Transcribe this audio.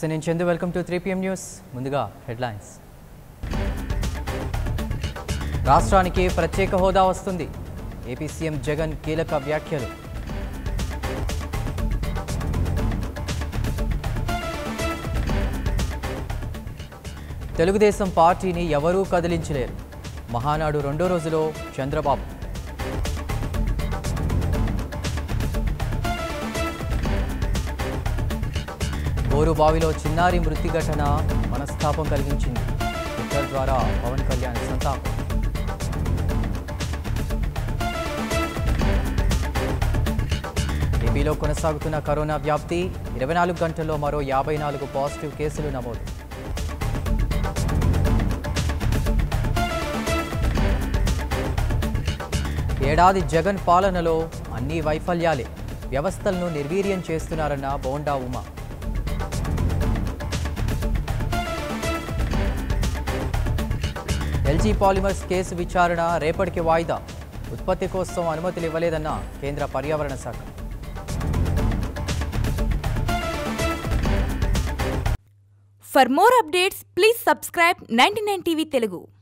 నమస్తే నేను Chandu welcome to three PM news ముందుగా హెడ్లైన్స్ రాష్ట్రానికి ప్రత్యేక హోదా వస్తుంది ఏపీ సీఎం జగన్ కీలక వ్యాఖ్యలు తెలుగుదేశం పార్టీని ఎవరూ కదిలించలేరు మహానాడు రెండో రోజులో చంద్రబాబు బోరుబావిలో చిన్నారి మృతి ఘటన మనస్తాపం కలిగించింది ట్విట్టర్ ద్వారా పవన్ కళ్యాణ్ సంతాపం ఏపీలో కొనసాగుతున్న కరోనా వ్యాప్తి ఇరవై నాలుగు గంటల్లో మరో యాభై నాలుగు పాజిటివ్ కేసులు నమోదు ఏడాది జగన్ పాలనలో అన్ని వైఫల్యాలే వ్యవస్థలను నిర్వీర్యం చేస్తున్నారన్న Bonda Uma LG Polymers case విచారణ రేపటికి వాయిదా ఉత్పత్తి కోసం అనుమతులు ఇవ్వలేదన్న కేంద్ర పర్యావరణ శాఖ For more updates, please subscribe 99 TV Telugu.